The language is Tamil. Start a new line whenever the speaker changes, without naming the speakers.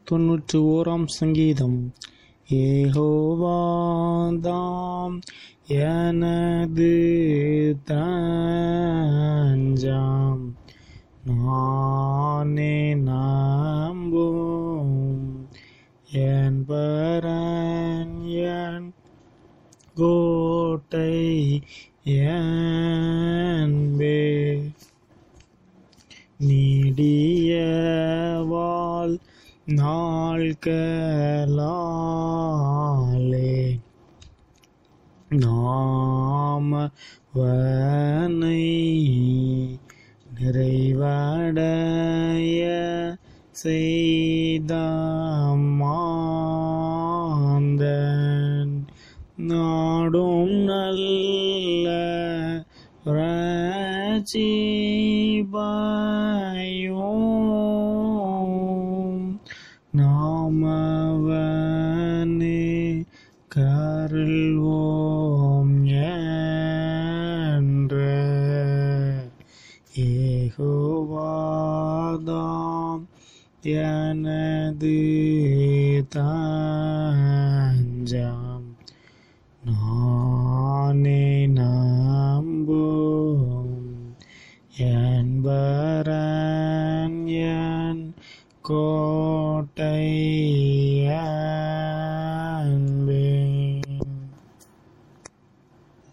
தொன்னூற்று ஓராம் சங்கீதம் ஏகோவாதாம் எனது தஞ்சாம் நானே நம்பும் என் பரன் என் கோட்டை என்பே நீடிய வாழ் நாள்களாலே நாமவனை நிறைவடைய செய்த மாந்தன் நாடும் நல்ல ரட்சிபையும் நாமவனே கருள்வோம் என்ற ஏகோவாதாம் எனது தஞ்சாம் நானே நம்பும் என்பரன் என் கோட்டை